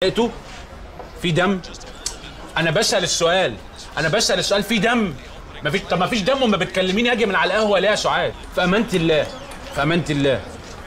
لقيته في دم انا بسال السؤال انا بسال السؤال في دم مفيش طب مفيش دم وما بتكلميني اجي من على القهوه ليه يا سعاد في امانه الله في امانه الله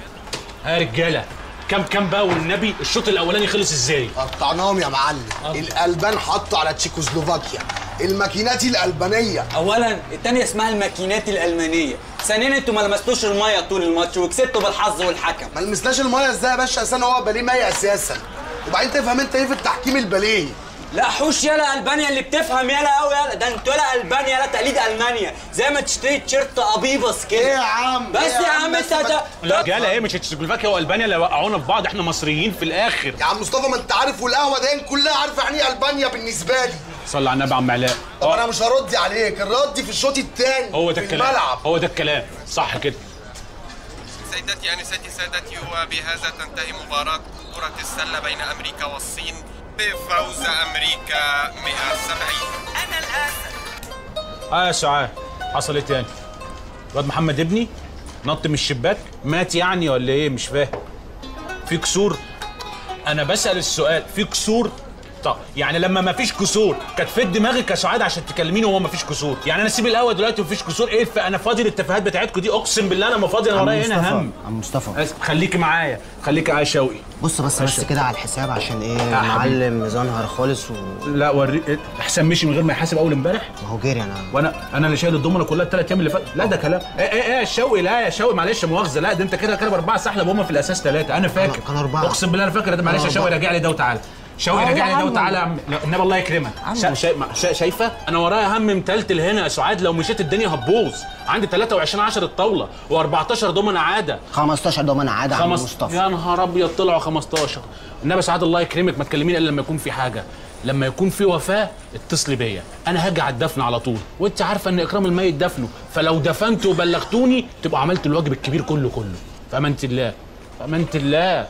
ها يا رجاله كم كم بقى والنبي الشوط الاولاني خلص ازاي قطعناهم يا معلم الالبان حطوا على تشيكوسلوفاكيا الماكينات الالبانيه اولا الثانيه اسمها الماكينات الالمانيه ثانيا انتوا ما لمستوش الميه طول الماتش وكسبتوا بالحظ والحكم ما لمسناش المايه ازاي يا باشا اساسا هو باليه ميه اساسا وبعدين تفهم انت ايه في التحكيم الباليه لا حوش يالا البانيا اللي بتفهم يالا قوي يالا ده انتوا يالا البانيا يالا تقليد المانيا زي ما تشتري تيشيرت ابيبس كده ايه يا عم بس إيه يا عم بس انت ما- ده رجاله ايه مش تشيكوسلوفاكيا والبانيا اللي وقعونا في بعض احنا مصريين في الاخر يا عم مصطفى ما انت عارف والقهوه دي كلها عارفه يعني ايه البانيا بالنسبه لي صلى على النبي يا عم علاء طب انا مش هرد عليك الرد في الشوط الثاني هو ده في الكلام الملعب هو ده الكلام صح كده سيداتي أنساتي سادتي وبهذا تنتهي مباراة كرة السلة بين أمريكا والصين بفوز أمريكا 170 أنا الأسد اه يا سعاد حصل ايه تاني الواد محمد ابني نط من الشباك مات يعني ولا ايه مش فاهم في كسور انا بسال السؤال في كسور طب يعني لما ما فيش كسور كانت في دماغك يا سعاد عشان تكلميني وهو ما فيش كسور يعني انا اسيب القهوه دلوقتي ومفيش كسور ايه ف- انا فاضي للتفاهات بتاعتكم دي اقسم بالله انا ما فاضي انا ورايا هنا هم عم مصطفى أس- خليكي معايا خليكي معايا شوقي بص بس بس كده على الحساب عشان ايه حبيبي. معلم ميزانهر خالص و... لا وري حسام مشي من غير ما يحاسب اول امبارح ما هو جري انا وانا انا اللي شايل الضمنه كلها الثلاث ايام اللي فاتوا لا ده كلام ايه ايه ايه يا شوقي لا يا شوقي معلش مؤاخذه لا ده انت كده كده باربعه سحلب وهم في الاساس ثلاثه انا فاكر كانوا أربعة. اقسم بالله انا فاكر ده معلش يا كانوا شوقي أربعة. راجع لي ده وتعالى شوقي أهو راجع لي يا ده عم. وتعالى يا عم لا، النبي الله يكرمك شا... شا... ما- شا... شايفه انا ورايا هم متلتل هنا يا سعاد لو مشيت الدنيا هتبوظ عندي 23 10 الطاوله و14 ضمنه عاده 15 ضمان عادة عم خمس مصطفى يا نهار ابيض طلعوا 15 النبي سعاد الله يكرمك ما تكلميني الا لما يكون في حاجه لما يكون في وفاه اتصلي بيا انا هاجي على الدفن على طول وانت عارفه ان اكرام الميت دفنه فلو دفنت وبلغتوني تبقوا عملت الواجب الكبير كله كله في امانه الله في امانه الله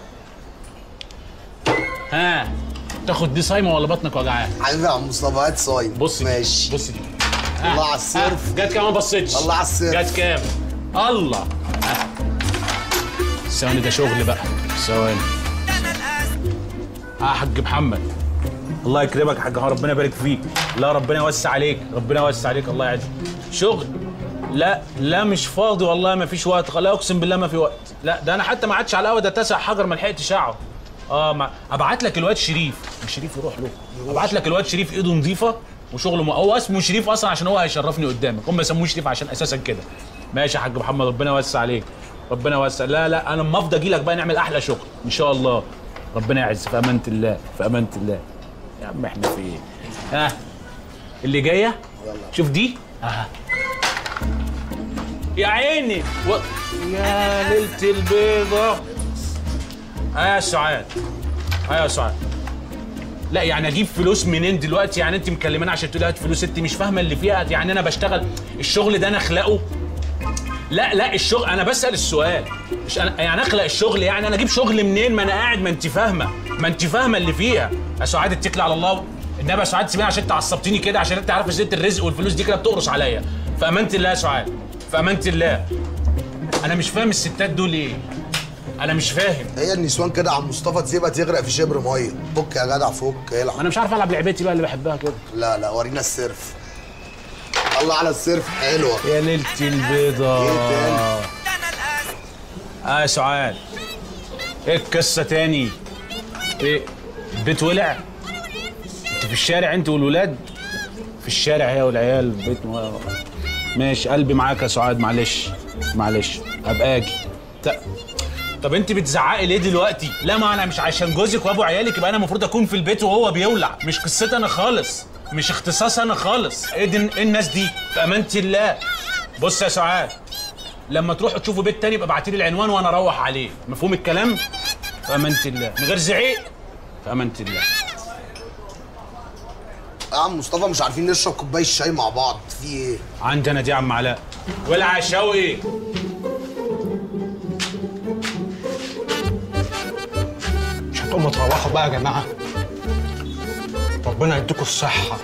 ها تاخد دي صايمه ولا بطنك وجعان حبيبي يا عم مصطفى هات صايم بص دي ماشي بص دي الله على السيرف جت كام ما بصيتش الله على السيرف. جت كام الله ها. ثواني ده شغل بقى ثواني أنا الأسد اه حاج محمد الله يكرمك يا حاج ربنا يبارك فيك لا ربنا يوسع عليك ربنا يوسع عليك الله يعزك شغل لا لا مش فاضي والله ما فيش وقت لا اقسم بالله ما في وقت لا ده انا حتى ما عادش على القهوه ده تسع حجر ما لحقتش اقعد اه ما ابعت لك الواد شريف مش شريف يروح له ابعت لك الواد شريف ايده نظيفه وشغله م... هو اسمه شريف اصلا عشان هو هيشرفني قدامك هم يسموه شريف عشان اساسا كده ماشي يا حاج محمد ربنا يوسع عليك ربنا يوسع لا لا انا اما افضى اجي لك بقى نعمل احلى شغل ان شاء الله ربنا يعز في امانه الله في امانه الله يا عم احنا في ايه ها اللي جايه شوف دي ها يا عيني و... يا ليله البيضه ها يا سعاد ها يا سعاد لا يعني اجيب فلوس منين دلوقتي يعني انت مكلماني عشان تقولي هات فلوس انت مش فاهمه اللي فيها يعني انا بشتغل الشغل ده انا اخلقه لا لا الشغل انا بسال السؤال مش انا يعني اخلق الشغل يعني انا اجيب شغل منين ما انا قاعد ما انت فاهمه ما انت فاهمه اللي فيها يا سعاد اتكلي على الله النبي يا سعاد سيبيني عشان انت عصبتيني كده عشان انت عارفه زيت الرزق والفلوس دي كده بتقرص عليا في امانه الله يا سعاد في امانه الله انا مش فاهم الستات دول ايه انا مش فاهم هي النسوان كده يا عم مصطفى تسيبها تغرق في شبر ميه فك يا جدع فك العب انا مش عارف العب لعبتي بقى اللي بحبها كده لا لا ورينا السيرف الله على السيرف حلوه يا ليله البيضه ايه تاني أنا الأسد اه يا سعاد ايه القصه تاني ايه البيت ولع انت في الشارع انت والولاد في الشارع هي والعيال البيت و... ماشي قلبي معاك يا سعاد معلش معلش هبقى اجي ت- طب انت بتزعقي ليه دلوقتي لا ما انا مش عشان جوزك وابو عيالك يبقى انا المفروض اكون في البيت وهو بيولع مش قصتي انا خالص مش اختصاص انا خالص ايه, دي ايه الناس دي في امانه الله بص يا سعاد لما تروحوا تشوفوا بيت تاني يبقى ابعتي لي العنوان وانا اروح عليه مفهوم الكلام في امانه الله من غير زعيق في امانه الله يا عم مصطفى مش عارفين نشرب كوبايه شاي مع بعض في ايه عندي انا دي يا عم علاء ولع شوقي مش هتقوموا تروحوا بقى يا جماعه ربنا يديكم الصحه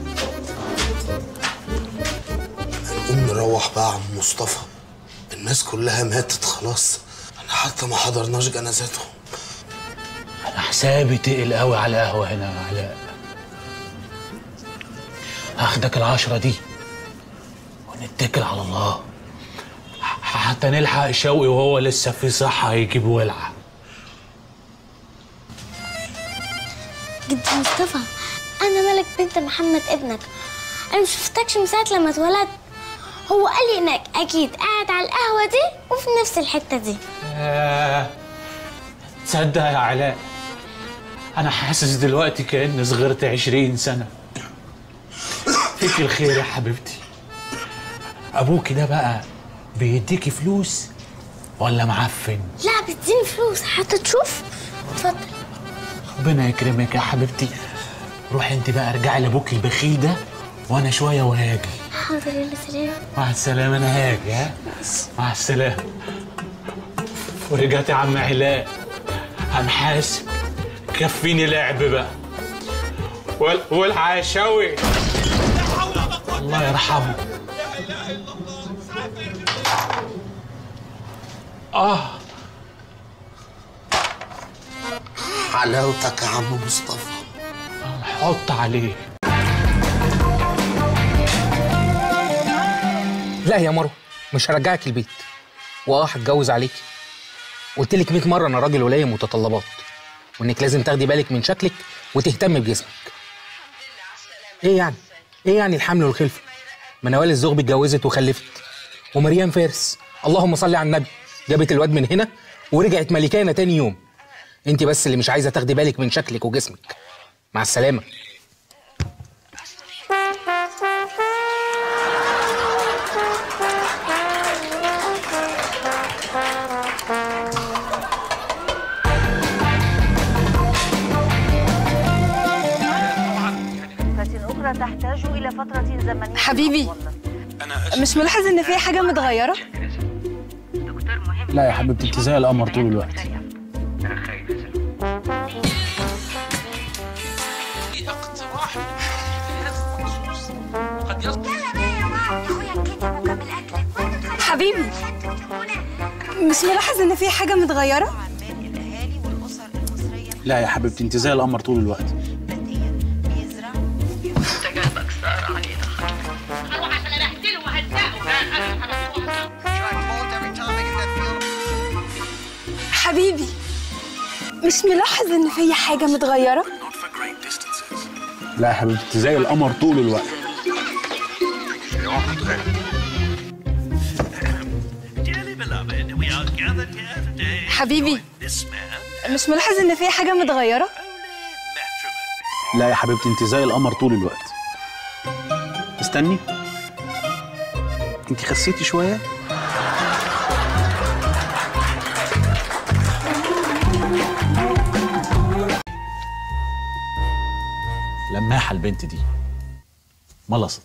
نقوم نروح بقى يا عم مصطفى الناس كلها ماتت خلاص احنا حتى ما حضرناش جنازتهم حسابي تقل قوي على القهوة هنا يا علاء هاخدك العشرة دي ونتكل على الله ح- حتى نلحق شوقي وهو لسه في صحة يجيب ولعة جد مصطفى انا ملك بنت محمد ابنك انا مش شفتكش من ساعه لما اتولدت هو قال لي انك اكيد قاعد على القهوه دي وفي نفس الحته دي آه، تصدق يا علاء أنا حاسس دلوقتي كأني صغرت عشرين سنة فيك الخير يا حبيبتي أبوكي ده بقى بيديكي فلوس ولا معفن لا بتديني فلوس حتى تشوف اتفضل ربنا يكرمك يا حبيبتي روحي انت بقى ارجعي لابوكي البخيل ده وانا شويه وهاجي حاضر يلا سلام مع السلامه انا هاجي ها مع السلامه ورجعت يا عم علاء هنحاسب كفيني لعب بقى وال- والحق يا شوي الله يرحمه اه حلاوتك يا عم مصطفى حط عليه لا يا مروه مش هرجعك البيت واه هتجوز عليكي قلت لك 100 مره انا راجل ولاية متطلبات وانك لازم تاخدي بالك من شكلك وتهتمي بجسمك ايه يعني ايه يعني الحمل والخلفه ما نوال الزغبي اتجوزت وخلفت ومريم فارس اللهم صل على النبي جابت الواد من هنا ورجعت ملكانه تاني يوم انت بس اللي مش عايزه تاخدي بالك من شكلك وجسمك مع السلامه أخرى تحتاج إلى فترة زمنية حبيبي مش ملاحظ ان في حاجه متغيره لا يا حبيبتي انت زي القمر طول الوقت حبيبي مش ملاحظ ان في حاجه متغيره لا يا حبيبتي انت زي القمر طول الوقت حبيبي مش ملاحظ ان في حاجه متغيره لا يا حبيبتي انت زي القمر طول الوقت حبيبي مش ملاحظ ان في حاجه متغيره لا يا حبيبتي انت زي القمر طول الوقت استني انت خسيتي شويه لماحه البنت دي ملصت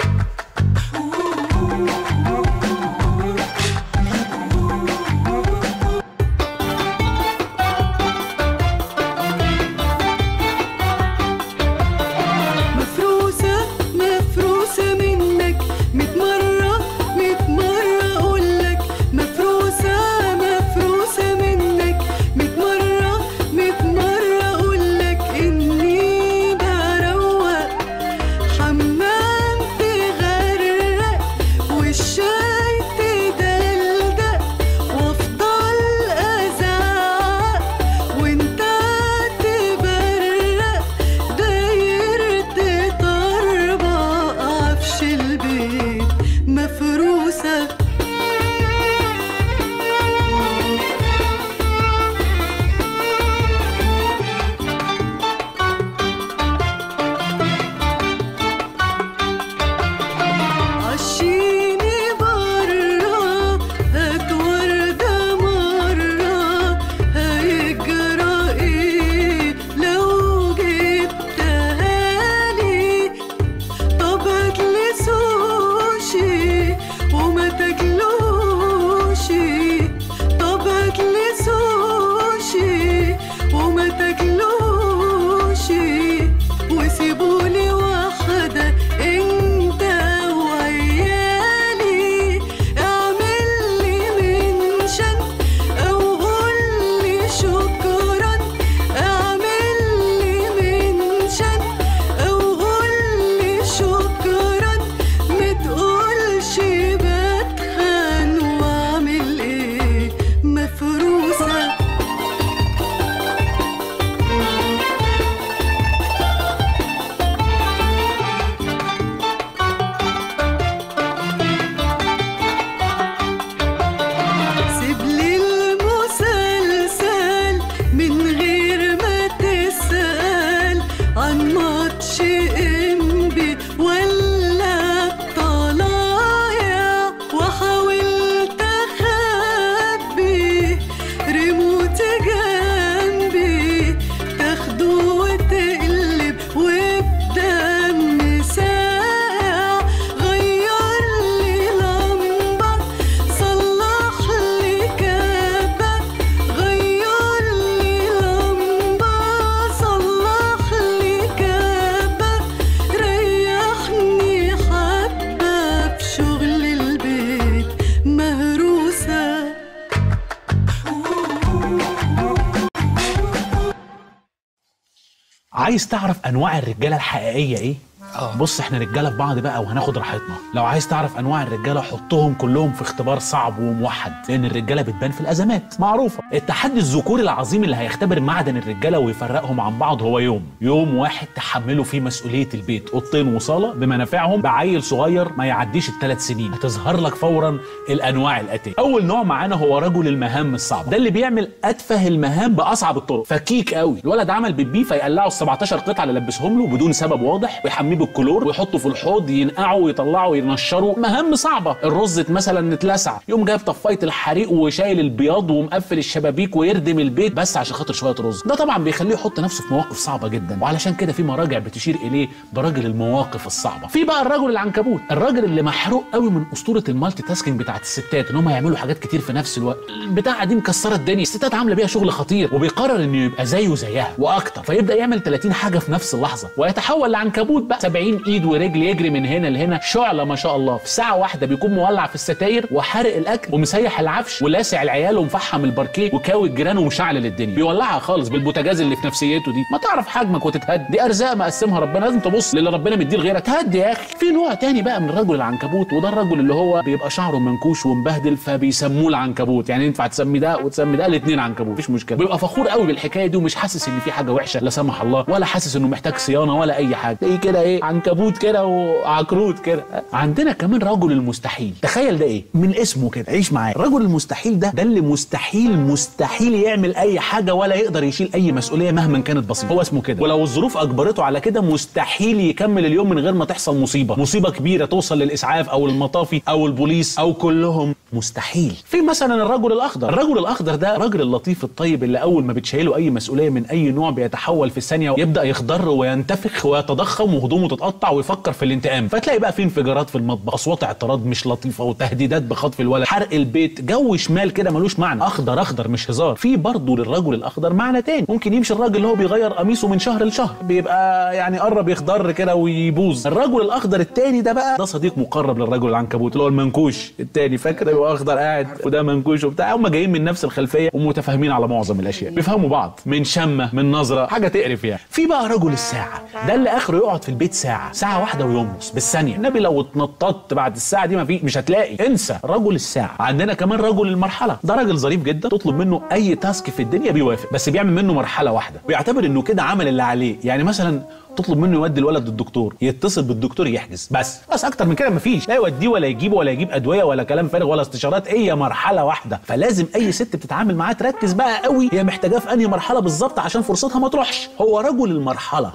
مفروسة مفروسة منك ميت مرة ميت مرة أقولك مفروسة مفروسة منك ميت مرة ميت مرة أقولك إني بروق حمام تغرق والشارع عايز تعرف انواع الرجاله الحقيقيه ايه اه بص احنا رجاله في بعض بقى وهناخد راحتنا لو عايز تعرف انواع الرجاله حطهم كلهم في اختبار صعب وموحد لان الرجاله بتبان في الازمات معروفه التحدي الذكوري العظيم اللي هيختبر معدن الرجاله ويفرقهم عن بعض هو يوم يوم واحد تحملوا فيه مسؤوليه البيت اوضتين وصاله بمنافعهم بعيل صغير ما يعديش الثلاث سنين هتظهر لك فورا الانواع الاتيه اول نوع معانا هو رجل المهام الصعبه ده اللي بيعمل اتفه المهام باصعب الطرق فكيك قوي الولد عمل بيبي فيقلعوا ال 17 قطعه اللي لبسهم له بدون سبب واضح ويحميه بالكلور ويحطه في الحوض ينقعه ويطلعه وينشره مهام صعبه الرز مثلا اتلسع يقوم جايب طفايه الحريق وشايل البياض ومقفل الشبابيك ويردم البيت بس عشان خاطر شويه رز ده طبعا بيخليه يحط نفسه في مواقف صعبه جدا وعلشان كده في مراجع بتشير اليه براجل المواقف الصعبه في بقى الرجل العنكبوت الراجل اللي محروق قوي من اسطوره المالتي تاسكينج بتاعت الستات ان هم يعملوا حاجات كتير في نفس الوقت البتاعه دي مكسره الدنيا الستات عامله بيها شغل خطير وبيقرر انه يبقى زيه زيها واكتر فيبدا يعمل 30 حاجه في نفس اللحظه ويتحول لعنكبوت بقى 70 ايد ورجل يجري من هنا لهنا شعله ما شاء الله في ساعه واحده بيكون مولع في الستاير وحارق الاكل ومسيح العفش ولاسع العيال ومفحم الباركيه وكاوي الجيران ومشعلل الدنيا بيولعها خالص بالبوتاجاز اللي في نفسيته دي ما تعرف حجمك وتتهد دي ارزاق مقسمها ربنا لازم تبص للي ربنا مديه لغيرك تهدي يا اخي في نوع تاني بقى من الرجل العنكبوت وده الرجل اللي هو بيبقى شعره منكوش ومبهدل فبيسموه العنكبوت يعني ينفع تسمي ده وتسمي ده الاثنين عنكبوت مفيش مشكله بيبقى فخور قوي بالحكايه دي ومش حاسس ان في حاجه وحشه لا سمح الله ولا حاسس انه محتاج صيانه ولا اي حاجه تلاقيه كده ايه عنكبوت كده وعكروت كده عندنا كمان رجل المستحيل تخيل ده ايه من اسمه كده عيش معايا الرجل المستحيل ده ده اللي مستحيل مستحيل يعمل اي حاجه ولا يقدر يشيل اي مسؤوليه مهما كانت بسيطه هو اسمه كده ولو الظروف اجبرته على كده مستحيل يكمل اليوم من غير ما تحصل مصيبه مصيبه كبيره توصل للاسعاف او المطافي او البوليس او كلهم مستحيل في مثلا الرجل الاخضر الرجل الاخضر ده الراجل اللطيف الطيب اللي اول ما بتشيله اي مسؤوليه من اي نوع بيتحول في ثانيه ويبدا يخضر وينتفخ ويتضخم وهدومه تتقطع ويفكر في الانتقام فتلاقي بقى في انفجارات في المطبخ اصوات اعتراض مش لطيفه وتهديدات بخطف الولد حرق البيت جو شمال كده ملوش معنى اخضر اخضر مش هزار في برضه للرجل الاخضر معنى تاني ممكن يمشي الراجل اللي هو بيغير قميصه من شهر لشهر بيبقى يعني قرب يخضر كده ويبوظ الرجل الاخضر التاني ده بقى ده صديق مقرب للرجل العنكبوت اللي هو المنكوش التاني فاكر هو اخضر قاعد وده منكوش وبتاع هم جايين من نفس الخلفيه ومتفاهمين على معظم الاشياء بيفهموا بعض من شمه من نظره حاجه تقرف يعني في بقى رجل الساعه ده اللي اخره يقعد في البيت ساعه ساعه واحده ويمص بالثانيه النبي لو اتنططت بعد الساعه دي ما في مش هتلاقي انسى رجل الساعه عندنا كمان رجل المرحله ده راجل ظريف جدا تطلب منه اي تاسك في الدنيا بيوافق بس بيعمل منه مرحله واحده ويعتبر انه كده عمل اللي عليه يعني مثلا تطلب منه يودي الولد للدكتور يتصل بالدكتور يحجز بس بس اكتر من كده مفيش لا يوديه ولا يجيبه ولا يجيب ادويه ولا كلام فارغ ولا استشارات هي مرحله واحده فلازم اي ست بتتعامل معاه تركز بقى قوي هي محتاجاه في انهي مرحله بالظبط عشان فرصتها ما تروحش هو رجل المرحله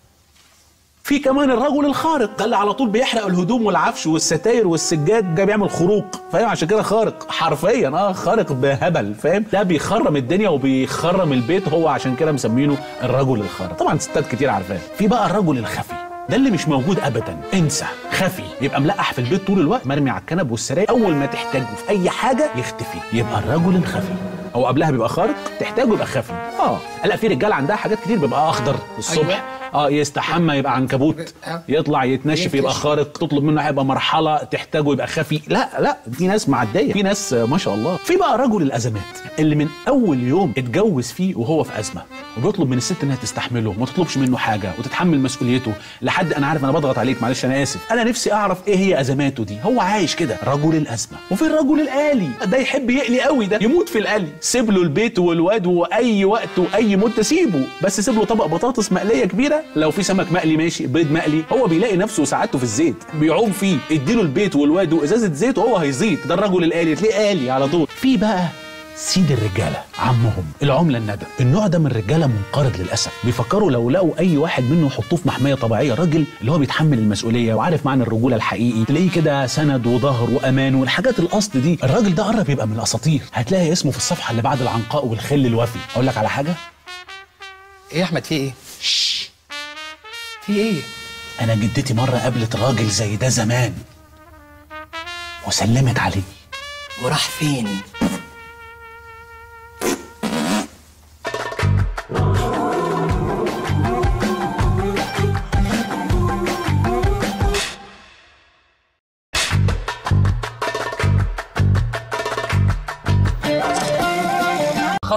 في كمان الرجل الخارق ده اللي على طول بيحرق الهدوم والعفش والستاير والسجاد ده بيعمل خروق فاهم عشان كده خارق حرفيا اه خارق بهبل فاهم ده بيخرم الدنيا وبيخرم البيت هو عشان كده مسمينه الرجل الخارق طبعا ستات كتير عارفاه في بقى الرجل الخفي ده اللي مش موجود ابدا انسى خفي يبقى ملقح في البيت طول الوقت مرمي على الكنب والسراير اول ما تحتاجه في اي حاجه يختفي يبقى الرجل الخفي او قبلها بيبقى خارق تحتاجه يبقى خفي اه لا في رجال عندها حاجات كتير بيبقى اخضر الصبح أيوة. اه يستحمى يبقى عنكبوت يطلع يتنشف يبقى خارق تطلب منه هيبقى مرحله تحتاجه يبقى خفي لا لا في ناس معديه في ناس آه، ما شاء الله في بقى رجل الازمات اللي من اول يوم اتجوز فيه وهو في ازمه وبيطلب من الست انها تستحمله وما تطلبش منه حاجه وتتحمل مسؤوليته لحد انا عارف انا بضغط عليك معلش انا اسف انا نفسي اعرف ايه هي ازماته دي هو عايش كده رجل الازمه وفي الرجل الالي ده يحب يقلي قوي ده يموت في القلي سيب له البيت والواد واي وقت واي مده سيبه بس سيب له طبق بطاطس مقليه كبيره لو في سمك مقلي ماشي بيض مقلي هو بيلاقي نفسه وسعادته في الزيت بيعوم فيه اديله البيت والواد وازازه زيت وهو هيزيط ده الرجل الالي تلاقيه الي على طول في بقى سيد الرجاله عمهم العمله الندى النوع ده من الرجاله منقرض للاسف بيفكروا لو لقوا اي واحد منه يحطوه في محميه طبيعيه راجل اللي هو بيتحمل المسؤوليه وعارف معنى الرجوله الحقيقي تلاقيه كده سند وظهر وامان والحاجات الاصل دي الراجل ده قرب يبقى من الاساطير هتلاقي اسمه في الصفحه اللي بعد العنقاء والخل الوفي اقول لك على حاجه ايه يا احمد في ايه في ايه انا جدتي مره قابلت راجل زي ده زمان وسلمت عليه وراح فين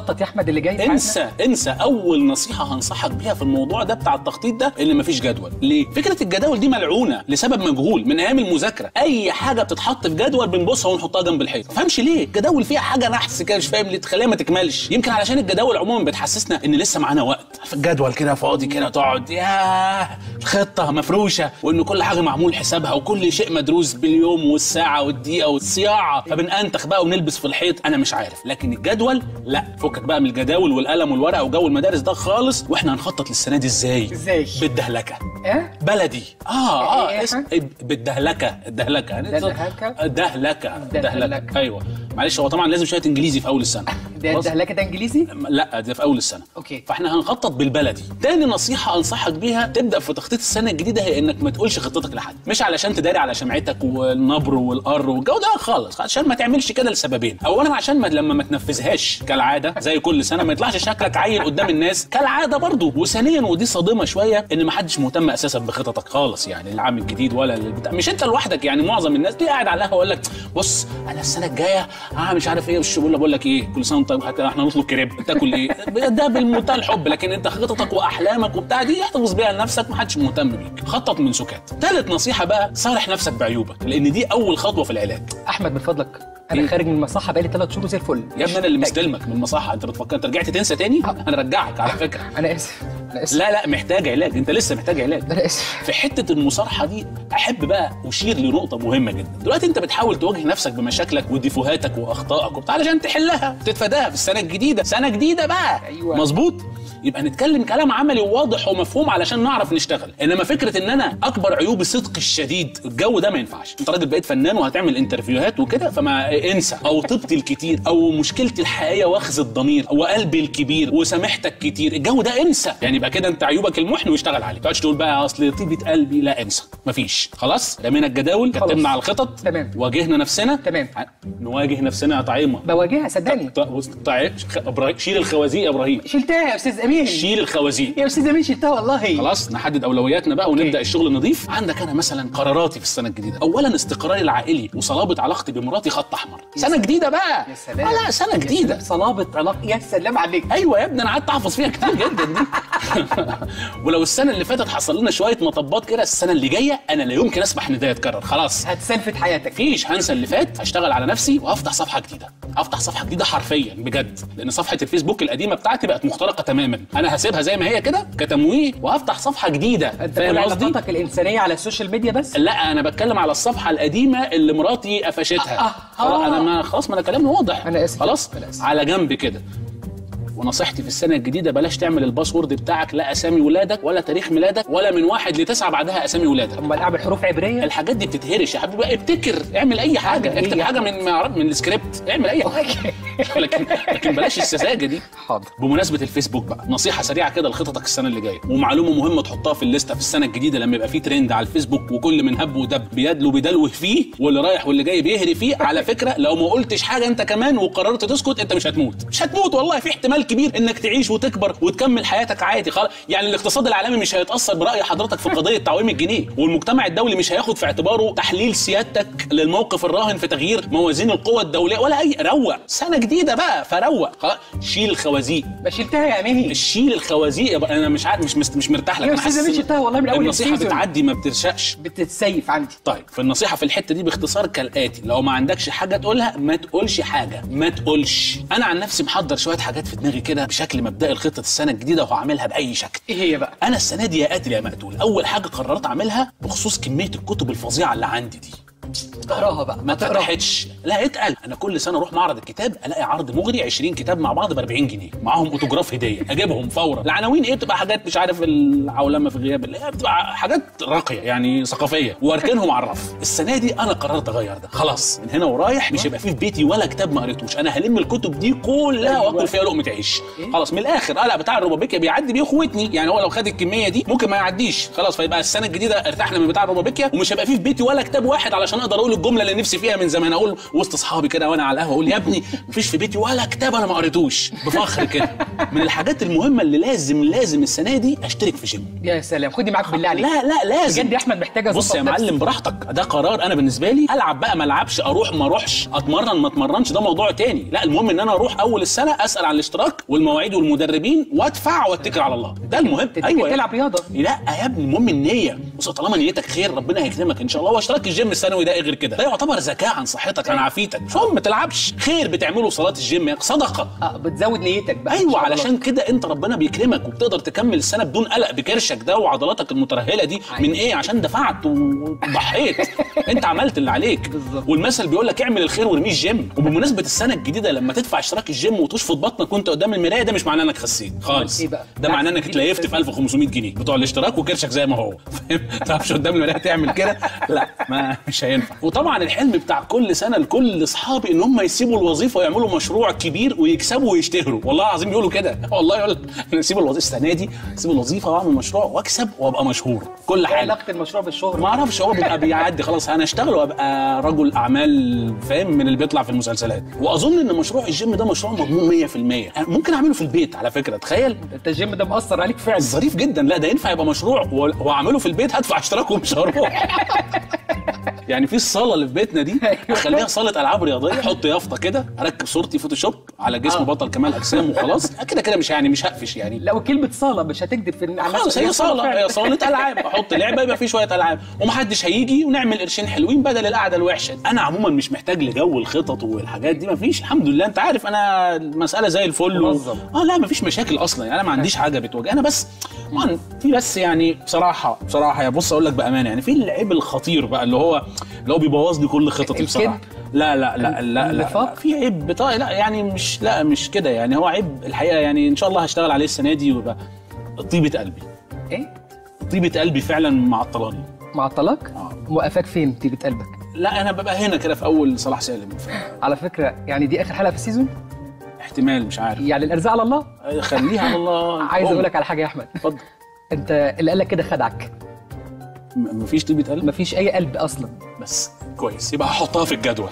خطط يا احمد اللي جاي انسى انسى اول نصيحه هنصحك بيها في الموضوع ده بتاع التخطيط ده ان مفيش جدول ليه فكره الجداول دي ملعونه لسبب مجهول من ايام المذاكره اي حاجه بتتحط في جدول بنبصها ونحطها جنب الحيط ما فهمش ليه الجداول فيها حاجه نحس كده مش فاهم ليه تخليها ما تكملش يمكن علشان الجداول عموما بتحسسنا ان لسه معانا وقت في الجدول كده فاضي كده تقعد ياه خطه مفروشه وان كل حاجه معمول حسابها وكل شيء مدروس باليوم والساعه والدقيقه والصياعه فبننتخ بقى ونلبس في الحيط انا مش عارف لكن الجدول لا فكك بقى من الجداول والقلم والورقه وجو المدارس ده خالص واحنا هنخطط للسنه دي ازاي ازاي بالدهلكه ايه بلدي اه اه إيه اسم بالدهلكه الدهلكه يعني دهلكة؟ دهلكه دهلكه ايوه معلش هو طبعا لازم شويه انجليزي في اول السنه ده خلاص؟ الدهلكه ده انجليزي لا ده في اول السنه اوكي فاحنا هنخطط بالبلدي تاني نصيحه انصحك بيها تبدا في تخطيط السنه الجديده هي انك ما تقولش خطتك لحد مش علشان تداري على شمعتك والنبر والقر والجو ده خالص عشان ما تعملش كده لسببين اولا عشان ما لما ما تنفذهاش كالعاده زي كل سنه ما يطلعش شكلك عيل قدام الناس كالعاده برضه وثانيا ودي صادمه شويه ان ما حدش مهتم اساسا بخططك خالص يعني العام الجديد ولا البتاع مش انت لوحدك يعني معظم الناس دي قاعد على القهوه يقول لك بص انا السنه الجايه اه مش عارف ايه وش بقول لك ايه كل سنه وانت طيب حتى احنا نطلب كريب تاكل ايه ده بالمنتهى الحب لكن انت خططك واحلامك وبتاع دي احتفظ بيها لنفسك ما حدش مهتم بيك خطط من سكات ثالث نصيحه بقى صارح نفسك بعيوبك لان دي اول خطوه في العلاج احمد من فضلك انا إيه؟ خارج من المصحه بقالي ثلاث شهور زي الفل يا ابني انا اللي مستلمك من المصحه انت بتفكر انت رجعت تنسى تاني انا رجعك على فكره انا اسف انا اسف لا لا محتاج علاج انت لسه محتاج علاج انا اسف في حته المصارحه دي احب بقى اشير لنقطه مهمه جدا دلوقتي انت بتحاول تواجه نفسك بمشاكلك وديفوهاتك واخطائك وبتاع علشان تحلها وتتفاداها في السنه الجديده سنه جديده بقى أيوة. مظبوط يبقى نتكلم كلام عملي وواضح ومفهوم علشان نعرف نشتغل انما فكره ان انا اكبر عيوبي صدقي الشديد الجو ده ما ينفعش انت راجل بقيت فنان وهتعمل انترفيوهات وكده فما انسى او طيبتي الكتير او مشكلتي الحقيقيه واخذ الضمير وقلبي الكبير وسامحتك كتير الجو ده انسى يعني يبقى كده انت عيوبك المحن واشتغل عليه ما تقعدش تقول بقى اصل طيبه قلبي لا انسى مفيش خلاص رمينا الجداول خلاص. كتبنا على الخطط تمام. واجهنا نفسنا تمام نواجه نفسنا يا طعيمه بواجهها صدقني طيب إبراهيم- شيل الخوازيق يا ابراهيم شلتها يا استاذ امين شيل الخوازيق يا استاذ امين شلتها والله خلاص نحدد اولوياتنا بقى ونبدا الشغل نظيف عندك انا مثلا قراراتي في السنه الجديده اولا استقراري العائلي وصلابه علاقتي بمراتي خط احمر سنه جديده بقى يا سلام آه لا سنه يا جديده سلام. صلابه علاقه يا سلام عليك ايوه يا ابني انا قعدت احفظ فيها كتير جدا دي ولو السنه اللي فاتت حصل لنا شويه مطبات كده السنه اللي جايه انا لا يمكن اسمح ان ده يتكرر خلاص هتسلفت حياتك مفيش هنسى اللي فات هشتغل على نفسي وهفتح صفحه جديده هفتح صفحه جديده حرفيا بجد لان صفحه الفيسبوك القديمه بتاعتي بقت مخترقه تماما انا هسيبها زي ما هي كده كتمويه وهفتح صفحه جديده انت فاهم كل قصدي علاقاتك الانسانيه على السوشيال ميديا بس لا انا بتكلم على الصفحه القديمه اللي مراتي قفشتها آه، خلاص آه. انا ما خلاص ما انا كلامي واضح أنا آسف. خلاص أنا آسف. على جنب كده ونصيحتي في السنه الجديده بلاش تعمل الباسورد بتاعك لا اسامي ولادك ولا تاريخ ميلادك ولا من واحد لتسعه بعدها اسامي ولادك امال اعمل حروف عبريه الحاجات دي بتتهرش يا حبيبي ابتكر اعمل اي حاجه أعمل إيه اكتب يعني؟ حاجه من ما- من السكريبت اعمل اي حاجه لكن لكن بلاش السذاجه دي حاضر بمناسبه الفيسبوك بقى نصيحه سريعه كده لخططك السنه اللي جايه ومعلومه مهمه تحطها في الليسته في السنه الجديده لما يبقى في ترند على الفيسبوك وكل من هب ودب بيدلو بيدلوه فيه واللي رايح واللي جاي بيهري فيه على فكره لو ما قلتش حاجه انت كمان وقررت تسكت انت مش هتموت مش هتموت والله في احتمال كبير انك تعيش وتكبر وتكمل حياتك عادي خلاص يعني الاقتصاد العالمي مش هيتاثر براي حضرتك في قضيه تعويم الجنيه والمجتمع الدولي مش هياخد في اعتباره تحليل سيادتك للموقف الراهن في تغيير موازين القوى الدوليه ولا اي روق سنه جديده بقى فروق خلاص شيل الخوازيق ما شلتها يا امين شيل الخوازيق يا بقى. انا مش عارف مش مست... مش مرتاح لك يا أنا أستاذ حاسس أمين إن شلتها والله من أول النصيحه السيزون. بتعدي ما بترشقش بتتسيف عندي طيب فالنصيحه في الحته دي باختصار كالاتي لو ما عندكش حاجه تقولها ما تقولش حاجه ما تقولش انا عن نفسي محضر شويه حاجات في دماغي كده بشكل مبدئي لخطه السنه الجديده وهعملها باي شكل ايه هي بقى انا السنه دي يا قاتل يا مقتول اول حاجه قررت اعملها بخصوص كميه الكتب الفظيعه اللي عندي دي اقراها بقى ما اتفتحتش لا اتقل انا كل سنه اروح معرض الكتاب الاقي عرض مغري 20 كتاب مع بعض ب 40 جنيه معاهم اوتوجراف هديه اجيبهم فورا العناوين ايه بتبقى حاجات مش عارف العولمه في غياب اللي هي بتبقى حاجات راقيه يعني ثقافيه واركنهم على الرف السنه دي انا قررت اغير ده خلاص من هنا ورايح مش هيبقى في في بيتي ولا كتاب ما قريتوش انا هلم الكتب دي كلها واكل فيها لقمه عيش خلاص من الاخر اه لا بتاع الروبابيكيا بيعدي بيخوتني يعني هو لو خد الكميه دي ممكن ما يعديش خلاص فيبقى السنه الجديده ارتحنا من بتاع الروبابيكيا ومش هيبقى في في بيتي ولا كتاب واحد علشان اقدر اقول الجمله اللي نفسي فيها من زمان اقول وسط اصحابي كده وانا على القهوه اقول يا ابني مفيش في بيتي ولا كتاب انا ما قريتوش بفخر كده من الحاجات المهمه اللي لازم لازم السنه دي اشترك في جيم يا سلام خدني معاك بالله عليك لا لا لازم بجد يا احمد محتاج بص يا أظبط نفسي. معلم براحتك ده قرار انا بالنسبه لي العب بقى ما العبش اروح ما اروحش اتمرن ما اتمرنش ده موضوع تاني لا المهم ان انا اروح اول السنه اسال عن الاشتراك والمواعيد والمدربين وادفع واتكل على الله ده المهم ايوه تلعب رياضه لا يا ابني المهم النيه بص طالما نيتك خير ربنا هيكرمك ان شاء الله واشتراك الجيم السنوي ده إيه غير كده ده يعتبر زكاه عن صحتك عن عافيتك مش مهم ما تلعبش خير بتعمله صلاه الجيم صدقه اه بتزود نيتك بقى إن ايوه شاء الله. علشان كده انت ربنا بيكرمك وبتقدر تكمل السنه بدون قلق بكرشك ده وعضلاتك المترهله دي من ايه عشان دفعت وضحيت انت عملت اللي عليك والمثل بيقول لك اعمل الخير وارميه الجيم وبمناسبه السنه الجديده لما تدفع اشتراك الجيم وتشفط بطنك وانت قدام المرايه ده مش معناه انك خسيت خالص إيه بقى؟ ده معناه انك اتليفت في 1500 جنيه بتوع الاشتراك وكرشك زي ما هو فاهم ما تعرفش قدام المرايه تعمل كده لا ما مش هينفع وطبعا الحلم بتاع كل سنه لكل اصحابي ان هم يسيبوا الوظيفه ويعملوا مشروع كبير ويكسبوا ويشتهروا والله العظيم يقولوا كده والله يقول لك انا اسيب الوظيفه السنه دي اسيب الوظيفه واعمل مشروع واكسب وابقى مشهور كل ايه حاجه علاقه المشروع بالشهره ما اعرفش هو بيبقى بيعدي خلاص انا اشتغل وابقى رجل اعمال فاهم من اللي بيطلع في المسلسلات واظن ان مشروع الجيم ده مشروع مضمون 100% ممكن اعمله في البيت على فكره تخيل انت الجيم ده مأثر عليك فعلا ظريف جدا لا ده ينفع يبقى مشروع و- واعمله في البيت هدفع اشتراك ومش هروح يعني في الصاله اللي في بيتنا دي اخليها صاله العاب رياضيه احط يافطه كده اركب صورتي فوتوشوب على جسم بطل كمال اجسام وخلاص كده كده مش يعني مش هقفش يعني لا وكلمه صاله مش هتكذب في على خلاص نفسك. هي صاله فعلا. هي صاله العاب احط لعبه يبقى في شويه العاب ومحدش هيجي ونعمل قرشين حلوين بدل القعده الوحشه دي. انا عموما مش محتاج لجو الخطط والحاجات دي مفيش الحمد لله انت عارف انا المساله زي الفل و... منظم. اه لا مفيش مشاكل اصلا يعني انا ما عنديش حاجه بتواجه انا بس طبعا في بس يعني بصراحه بصراحه يا بص اقول لك بامانه يعني في العيب الخطير بقى اللي هو اللي هو بيبوظ لي كل خططي بصراحه لا لا لا لا لا, لا في عيب بطا... لا يعني مش لا مش كده يعني هو عيب الحقيقه يعني ان شاء الله هشتغل عليه السنه دي ويبقى طيبه قلبي ايه طيبه قلبي فعلا معطلاني معطلك موقفاك فين طيبه قلبك لا انا ببقى هنا كده في اول صلاح سالم على فكره يعني دي اخر حلقه في السيزون احتمال مش عارف يعني الارزاق على الله خليها على الله عايز اقول لك على حاجه يا احمد اتفضل انت اللي قال لك كده خدعك م- مفيش طيبه قلب مفيش اي قلب اصلا بس كويس يبقى هحطها في الجدول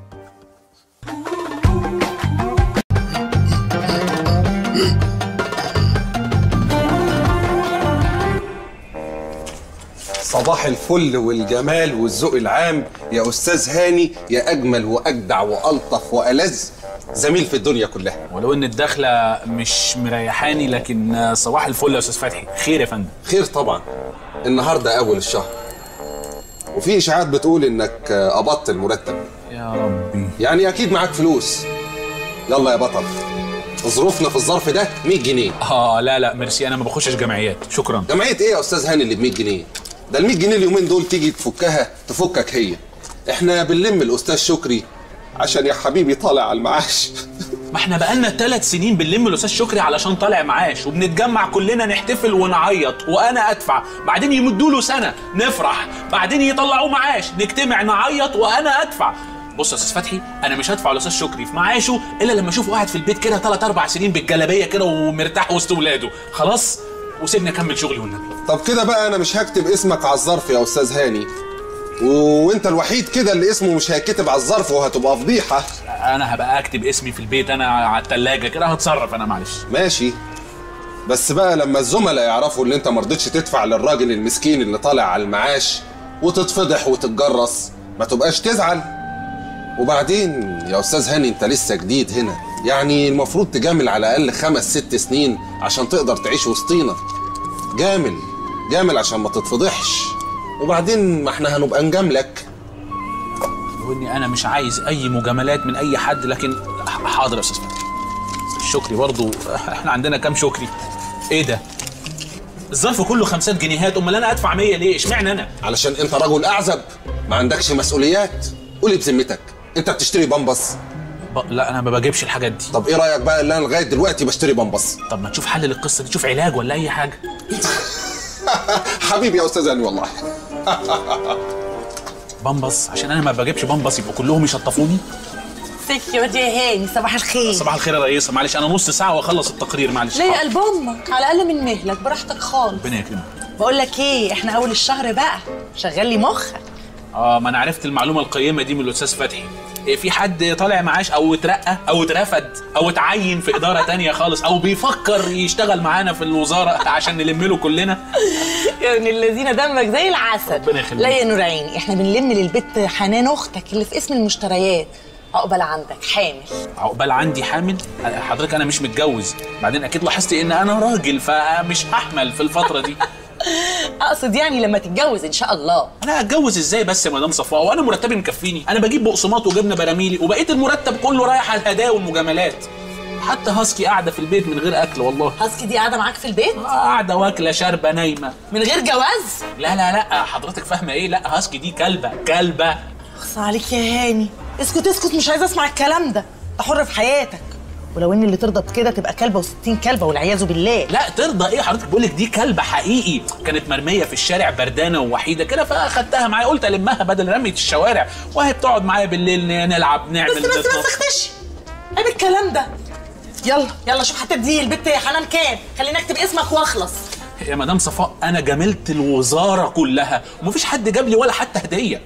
صباح الفل والجمال والذوق العام يا استاذ هاني يا اجمل واجدع والطف والذ زميل في الدنيا كلها ولو ان الدخله مش مريحاني لكن صباح الفل يا استاذ فتحي خير يا فندم خير طبعا النهارده اول الشهر وفي اشاعات بتقول انك قبضت المرتب يا ربي يعني اكيد معاك فلوس يلا يا بطل ظروفنا في الظرف ده 100 جنيه اه لا لا ميرسي انا ما بخشش جمعيات شكرا جمعيه ايه يا استاذ هاني اللي ب 100 جنيه ده ال 100 جنيه اليومين دول تيجي تفكها تفكك هي احنا بنلم الاستاذ شكري عشان يا حبيبي طالع على المعاش ما احنا بقالنا ثلاث سنين بنلم الاستاذ شكري علشان طالع معاش وبنتجمع كلنا نحتفل ونعيط وانا ادفع بعدين يمدوا له سنه نفرح بعدين يطلعوه معاش نجتمع نعيط وانا ادفع بص يا استاذ فتحي انا مش هدفع الاستاذ شكري في معاشه الا لما اشوفه قاعد في البيت كده ثلاث اربع سنين بالجلابيه كده ومرتاح وسط ولاده خلاص وسيبني اكمل شغلي والنبي طب كده بقى انا مش هكتب اسمك على الظرف يا استاذ هاني و- وانت الوحيد كده اللي اسمه مش هيتكتب على الظرف وهتبقى فضيحه انا هبقى اكتب اسمي في البيت انا على الثلاجه كده هتصرف انا معلش ماشي بس بقى لما الزملاء يعرفوا ان انت مرضتش تدفع للراجل المسكين اللي طالع على المعاش وتتفضح وتتجرس ما تبقاش تزعل وبعدين يا استاذ هاني انت لسه جديد هنا يعني المفروض تجامل على الاقل خمس ست سنين عشان تقدر تعيش وسطينا جامل جامل عشان ما تتفضحش وبعدين ما احنا هنبقى نجاملك واني انا مش عايز اي مجاملات من اي حد لكن حاضر يا استاذ فتحي الشكري برضو احنا عندنا كام شكري ايه ده الظرف كله خمسات جنيهات امال انا ادفع 100 ليه اشمعنى انا علشان انت رجل اعزب ما عندكش مسؤوليات قولي بذمتك انت بتشتري بامبس ب... لا انا ما بجيبش الحاجات دي طب ايه رايك بقى اللي انا لغايه دلوقتي بشتري بامبس طب ما تشوف حل للقصه دي تشوف علاج ولا اي حاجه حبيبي يا استاذ هاني والله بامبس عشان انا ما بجيبش بامبس يبقوا كلهم يشطفوني ازيك يا واد يا هاني صباح الخير صباح الخير يا رئيسه معلش انا نص ساعه واخلص التقرير معلش ليه قلب امك على الاقل من مهلك براحتك خالص ربنا يكرمك بقول لك ايه احنا اول الشهر بقى شغل لي مخك اه ما انا عرفت المعلومه القيمه دي من الاستاذ فتحي إيه، في حد طالع معاش او اترقى او اترفد او اتعين في اداره تانية خالص او بيفكر يشتغل معانا في الوزاره عشان نلم له كلنا يا ابن الذين دمك زي العسل ربنا يخليك. لا يا نور عيني احنا بنلم للبت حنان اختك اللي في اسم المشتريات عقبال عندك حامل عقبال عندي حامل حضرتك انا مش متجوز بعدين اكيد لاحظتي ان انا راجل فمش هحمل في الفتره دي اقصد يعني لما تتجوز ان شاء الله انا هتجوز ازاي بس يا مدام صفاء وانا مرتبي مكفيني انا بجيب بقسماط وجبنه براميلي وبقيت المرتب كله رايح على الهدايا والمجاملات حتى هاسكي قاعده في البيت من غير اكل والله هاسكي دي قاعده معاك في البيت قاعده واكله شاربه نايمه من غير جواز لا لا لا حضرتك فاهمه ايه لا هاسكي دي كلبه كلبه اخص عليك يا هاني اسكت اسكت مش عايزه اسمع الكلام ده انت حر في حياتك ولو ان اللي ترضى بكده تبقى كلبه و60 كلبه والعياذ بالله لا ترضى ايه حضرتك بقول لك دي كلبه حقيقي كانت مرميه في الشارع بردانه ووحيده كده فاخدتها معايا قلت المها بدل رميه الشوارع وهي بتقعد معايا بالليل ن- نلعب نعمل بس بس بس نطبخ. اختشي عيب الكلام ده يلا يلا شوف هتدي البت يا حنان كام خليني اكتب اسمك واخلص يا مدام صفاء انا جاملت الوزاره كلها ومفيش حد جاب لي ولا حتى هديه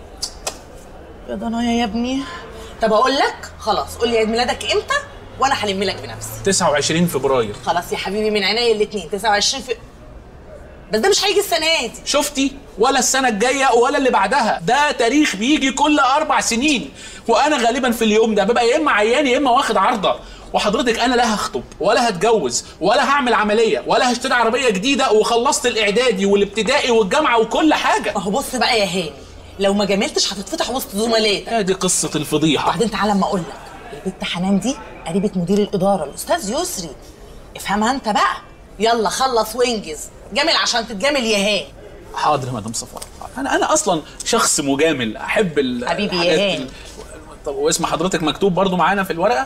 يا ضنايا يا ابني طب اقول لك خلاص قول لي عيد ميلادك امتى وانا هلم لك بنفسي 29 فبراير خلاص يا حبيبي من عينيا الاثنين 29 في بس ده مش هيجي السنه دي شفتي ولا السنه الجايه ولا اللي بعدها ده تاريخ بيجي كل اربع سنين وانا غالبا في اليوم ده ببقى يا اما عيان يا اما واخد عرضه وحضرتك انا لا هخطب ولا هتجوز ولا هعمل عمليه ولا هشتري عربيه جديده وخلصت الاعدادي والابتدائي والجامعه وكل حاجه ما هو بص بقى يا هاني لو ما جاملتش هتتفتح وسط زملائك ادي قصه الفضيحه وبعدين تعالى اما اقول لك البت حنان دي قريبه مدير الاداره الاستاذ يسري افهمها انت بقى يلا خلص وانجز جامل عشان تتجامل يا هاني حاضر يا مدام صفاء انا انا اصلا شخص مجامل احب ال حبيبي يا الحاجات هاني. ال- طب واسم حضرتك مكتوب برضو معانا في الورقه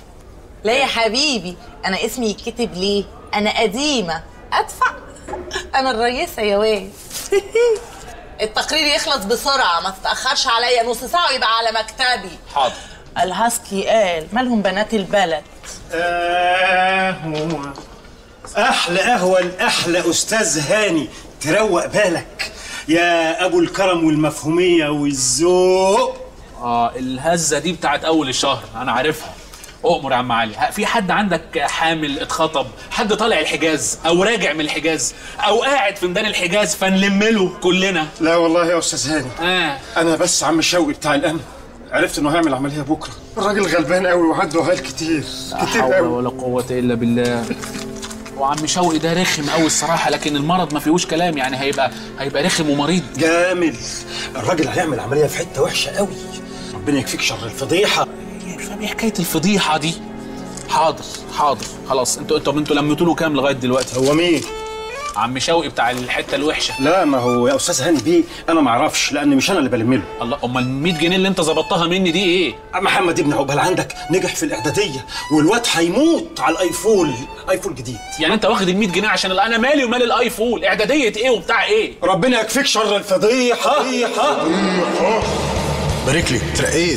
لا يا حبيبي انا اسمي يتكتب ليه انا قديمه ادفع انا الرئيسه يا واد التقرير يخلص بسرعه ما تتاخرش عليا نص ساعه ويبقى على مكتبي حاضر الهاسكي قال مالهم بنات البلد قهوة أحلى قهوة الأحلى أستاذ هاني تروق بالك يا أبو الكرم والمفهومية والذوق اه الهزه دي بتاعت اول الشهر انا عارفها اؤمر يا عم علي ها، في حد عندك حامل اتخطب حد طالع الحجاز او راجع من الحجاز او قاعد في ميدان الحجاز فنلم له كلنا لا والله يا أستاذ هاني آه. أنا بس عم شوقي بتاع الأمن عرفت إنه هيعمل عملية بكرة الراجل غلبان قوي وعنده غال كتير لا كتير حول قوي ولا قوة إلا بالله وعم شوقي ده رخم قوي الصراحة لكن المرض ما فيهوش كلام يعني هيبقى هيبقى رخم ومريض جامل الراجل هيعمل عملية في حتة وحشة قوي ربنا يكفيك شر الفضيحة مش فاهم ايه حكاية الفضيحة دي حاضر حاضر خلاص انتوا انتوا انتوا لميتوا له كام لغاية دلوقتي هو مين؟ عم شوقي بتاع الحتة الوحشة لا ما هو يا أستاذ هاني بيه أنا ما أعرفش لأن مش أنا اللي بلمله الله أمال ال 100 جنيه اللي أنت ظبطتها مني دي إيه؟ محمد ابن عقبال عندك نجح في الإعدادية والواد هيموت على الأيفون أيفون جديد يعني أنت واخد ال 100 جنيه عشان أنا مالي ومال الأيفون إعدادية إيه وبتاع إيه؟ ربنا يكفيك شر الفضيحة فضيحة بارك لي ترقيت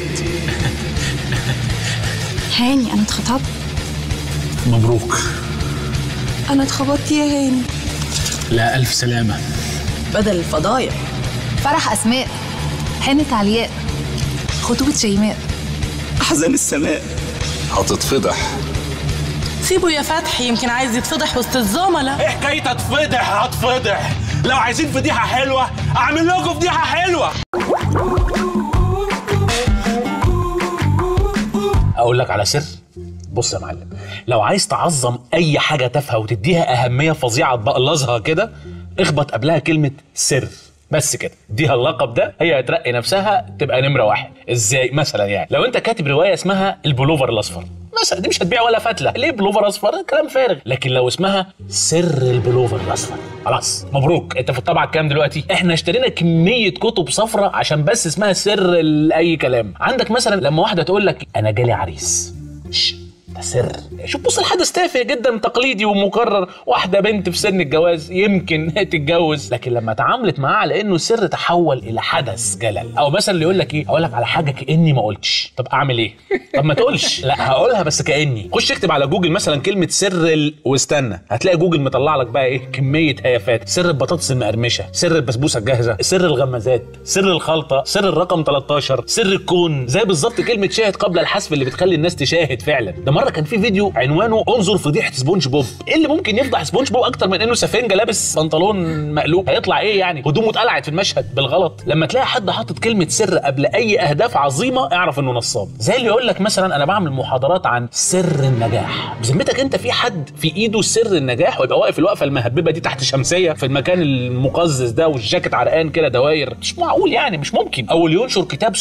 هاني انا اتخطبت مبروك انا اتخبطت يا هاني لا ألف سلامة بدل الفضايح فرح اسماء حنة علياء خطوبة شيماء أحزان السماء هتتفضح سيبه يا فتحي يمكن عايز يتفضح وسط الزملاء ايه حكايه هتفضح هتفضح لو عايزين فضيحه حلوه اعمل لكم فضيحه حلوه اقول لك على سر بص يا معلم لو عايز تعظم اي حاجه تافهه وتديها اهميه فظيعه تبقلظها كده اخبط قبلها كلمه سر بس كده اديها اللقب ده هي هترقي نفسها تبقى نمره واحد ازاي مثلا يعني لو انت كاتب روايه اسمها البلوفر الاصفر مثلا دي مش هتبيع ولا فتله ليه بلوفر اصفر كلام فارغ لكن لو اسمها سر البلوفر الاصفر خلاص مبروك انت في الطبعه كام دلوقتي احنا اشترينا كميه كتب صفرة عشان بس اسمها سر لاي كلام عندك مثلا لما واحده تقول لك انا جالي عريس شش، ده سر شوف بص الحدث تافه جدا تقليدي ومكرر واحده بنت في سن الجواز يمكن تتجوز لكن لما اتعاملت معاه على انه سر تحول الى حدث جلل او مثلا اللي يقول لك ايه اقول لك على حاجه كاني ما قلتش طب اعمل ايه طب ما تقولش لا هقولها بس كاني خش اكتب على جوجل مثلا كلمه سر ال... واستنى هتلاقي جوجل مطلع لك بقى ايه كميه هيافات سر البطاطس المقرمشه سر البسبوسه الجاهزه سر الغمازات سر الخلطه سر الرقم 13 سر الكون زي بالظبط كلمه شاهد قبل الحذف اللي بتخلي الناس تشاهد فعلا ده مره كان في فيديو عنوانه انظر فضيحه سبونج بوب ايه اللي ممكن يفضح سبونج بوب اكتر من انه سفنجه لابس بنطلون مقلوب هيطلع ايه يعني هدومه اتقلعت في المشهد بالغلط لما تلاقي حد حاطط كلمه سر قبل اي اهداف عظيمه اعرف انه نصاب زي اللي يقول لك مثلا انا بعمل محاضرات عن سر النجاح بذمتك انت في حد في ايده سر النجاح ويبقى واقف الوقفه المهببه دي تحت شمسيه في المكان المقزز ده والجاكيت عرقان كده دواير مش معقول يعني مش ممكن او اللي ينشر كتاب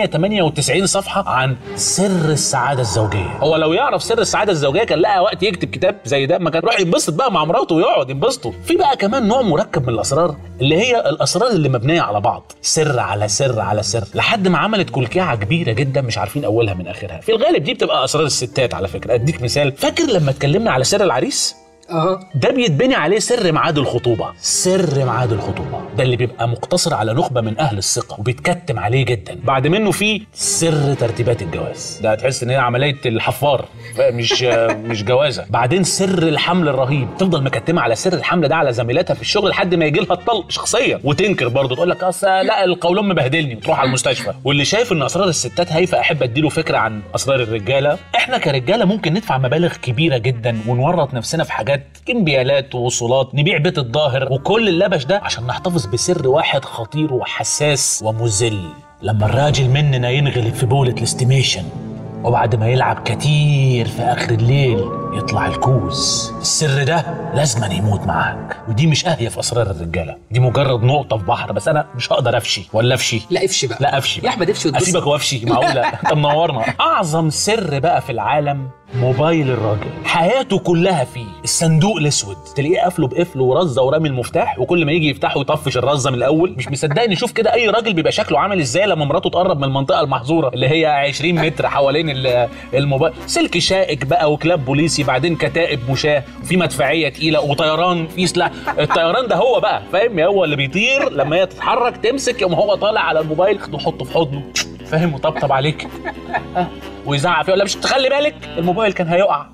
798 صفحه عن سر السعاده الزوجيه هو لو يعرف سر السعاده الزوجيه كان لقى وقت يكتب كتاب زي ده ما كان راح ينبسط بقى مع مراته ويقعد ينبسطوا في بقى كمان نوع مركب من الاسرار اللي هي الاسرار اللي مبنيه على بعض سر على سر على سر لحد ما عملت كلكعه كبيره جدا مش عارفين اولها من اخرها في الغالب دي بتبقى اسرار الستات على فكره اديك مثال فاكر لما اتكلمنا على سر العريس اه ده بيتبني عليه سر ميعاد الخطوبه سر ميعاد الخطوبه ده اللي بيبقى مقتصر على نخبه من اهل الثقه وبيتكتم عليه جدا بعد منه في سر ترتيبات الجواز ده هتحس ان هي عمليه الحفار مش مش جوازه بعدين سر الحمل الرهيب تفضل مكتمه على سر الحمل ده على زميلاتها في الشغل لحد ما يجي لها الطلق شخصيا وتنكر برضه تقول لك اصل لا القولون مبهدلني وتروح على المستشفى واللي شايف ان اسرار الستات هايفه احب اديله فكره عن اسرار الرجاله احنا كرجاله ممكن ندفع مبالغ كبيره جدا ونورط نفسنا في حاجات كمبيالات ووصولات نبيع بيت الظاهر وكل اللبش ده عشان نحتفظ بسر واحد خطير وحساس ومذل لما الراجل مننا ينغلب في بولة الاستيميشن وبعد ما يلعب كتير في اخر الليل يطلع الكوز السر ده لازما يموت معاك ودي مش اهيه في اسرار الرجاله دي مجرد نقطه في بحر بس انا مش هقدر افشي ولا افشي لا افشي بقى لا افشي يا احمد افشي وتبص. اسيبك وافشي معقوله انت منورنا اعظم سر بقى في العالم موبايل الراجل حياته كلها فيه الصندوق الاسود تلاقيه قافله بقفل ورزه ورامي المفتاح وكل ما يجي يفتحه يطفش الرزه من الاول مش مصدقني شوف كده اي راجل بيبقى شكله عامل ازاي لما مراته تقرب من المنطقه المحظوره اللي هي 20 متر حوالين ال- الموبايل سلك شائك بقى وكلاب بوليسي بعدين كتائب مشاه في مدفعيه تقيله وطيران في سلاح الطيران ده هو بقى فاهم هو اللي بيطير لما هي تتحرك تمسك يوم هو طالع على الموبايل خده حطه في حضنه فاهم وطبطب عليك ها، ويزعق فيه ولا مش تخلي بالك الموبايل كان هيقع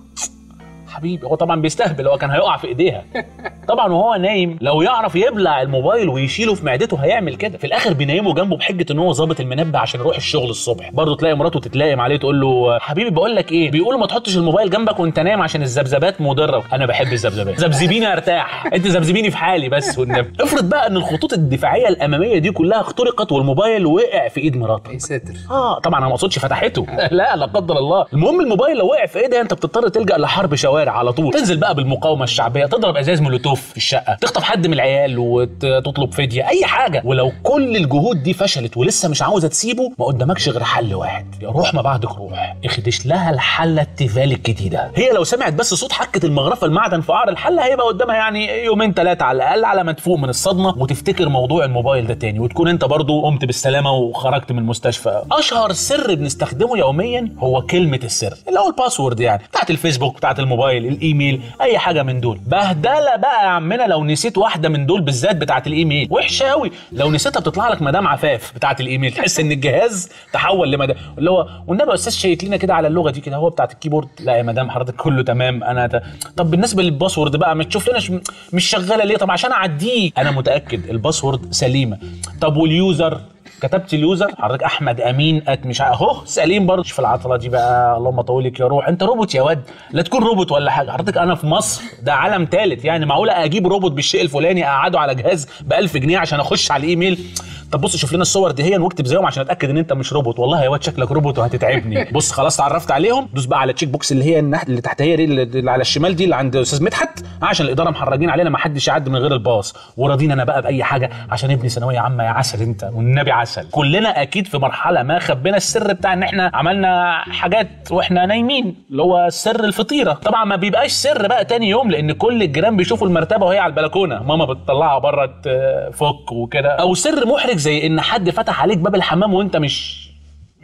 حبيبي هو طبعا بيستهبل هو كان هيقع في ايديها طبعا وهو نايم لو يعرف يبلع الموبايل ويشيله في معدته هيعمل كده في الاخر بينيمه جنبه بحجه ان هو ظابط المنبه عشان يروح الشغل الصبح برضه تلاقي مراته تتلائم عليه تقول له حبيبي بقول لك ايه بيقولوا ما تحطش الموبايل جنبك وانت نايم عشان الذبذبات مضره انا بحب الذبذبات ذبذبيني ارتاح انت ذبذبيني في حالي بس والنبي افرض بقى ان الخطوط الدفاعيه الاماميه دي كلها اخترقت والموبايل وقع في ايد مراتك يا ساتر اه طبعا انا ما اقصدش فتحته لا لا قدر الله المهم الموبايل لو وقع في ايدها انت بتضطر تلجا لحرب شوارع على طول تنزل بقى بالمقاومه الشعبيه تضرب ازاز مولوتوف في الشقه تخطف حد من العيال وتطلب فديه اي حاجه ولو كل الجهود دي فشلت ولسه مش عاوزه تسيبه ما قدامكش غير حل واحد يا روح ما بعدك روح اخدش لها الحله التيفال الجديده هي لو سمعت بس صوت حكه المغرفه المعدن في قعر الحله هيبقى قدامها يعني يومين ثلاثه على الاقل على ما تفوق من الصدمه وتفتكر موضوع الموبايل ده تاني وتكون انت برضو قمت بالسلامه وخرجت من المستشفى اشهر سر بنستخدمه يوميا هو كلمه السر اللي هو الباسورد يعني بتاعت الفيسبوك بتاعت الموبايل الايميل اي حاجه من دول بهدله بقى يا عمنا لو نسيت واحده من دول بالذات بتاعت الايميل وحشه قوي لو نسيتها بتطلع لك مدام عفاف بتاعت الايميل تحس ان الجهاز تحول لمدام اللي هو والنبي يا استاذ شيك لنا كده على اللغه دي كده هو بتاعت الكيبورد لا يا مدام حضرتك كله تمام انا ت... طب بالنسبه للباسورد بقى ما تشوف لنا ش... مش شغاله ليه طب عشان اعديك انا متاكد الباسورد سليمه طب واليوزر كتبت اليوزر حضرتك احمد امين ات مش عارف اهو سليم برضه في العطله دي بقى اللهم طولك يا روح انت روبوت يا واد لا تكون روبوت ولا حاجه حضرتك انا في مصر ده عالم ثالث يعني معقوله اجيب روبوت بالشيء الفلاني اقعده على جهاز ب 1000 جنيه عشان اخش على الايميل طب بص شوف لنا الصور دي هي واكتب زيهم عشان اتاكد ان انت مش روبوت والله يا واد شكلك روبوت وهتتعبني بص خلاص اتعرفت عليهم دوس بقى على تشيك بوكس اللي هي الناحيه اللي تحت هي دي اللي على الشمال دي اللي عند استاذ مدحت عشان الاداره محرجين علينا ما حدش يعدي من غير الباص وراضينا انا بقى باي حاجه عشان ابني ثانويه عامه يا عسل انت والنبي عسل كلنا اكيد في مرحله ما خبينا السر بتاع ان احنا عملنا حاجات واحنا نايمين اللي هو سر الفطيره طبعا ما بيبقاش سر بقى تاني يوم لان كل الجيران بيشوفوا المرتبه وهي على البلكونه ماما بتطلعها بره تفك وكده او سر محرج زي ان حد فتح عليك باب الحمام وانت مش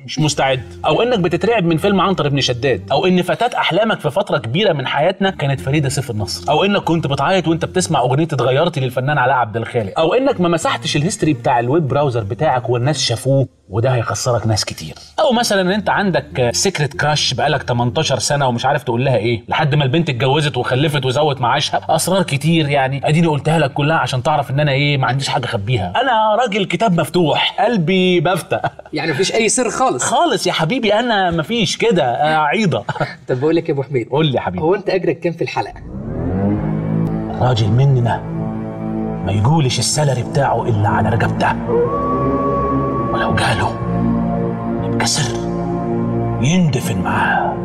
مش مستعد او انك بتترعب من فيلم عنتر بن شداد او ان فتاه احلامك في فتره كبيره من حياتنا كانت فريده سيف النصر او انك كنت بتعيط وانت بتسمع اغنيه اتغيرتي للفنان علاء عبد الخالق او انك ما مسحتش الهيستوري بتاع الويب براوزر بتاعك والناس شافوه وده هيخسرك ناس كتير او مثلا ان انت عندك سيكريت كراش بقالك 18 سنه ومش عارف تقول لها ايه لحد ما البنت اتجوزت وخلفت وزودت معاشها اسرار كتير يعني اديني قلتها لك كلها عشان تعرف ان انا ايه ما عنديش حاجه اخبيها انا راجل كتاب مفتوح قلبي بفتح يعني مفيش اي سر خالص خالص يا حبيبي انا مفيش كده آه، عيضه طب بقول لك يا ابو حميد قول لي يا حبيبي هو انت اجرك كام في الحلقه راجل مننا ما يقولش السالري بتاعه الا على رقبته ولو قاله ينكسر يندفن معاه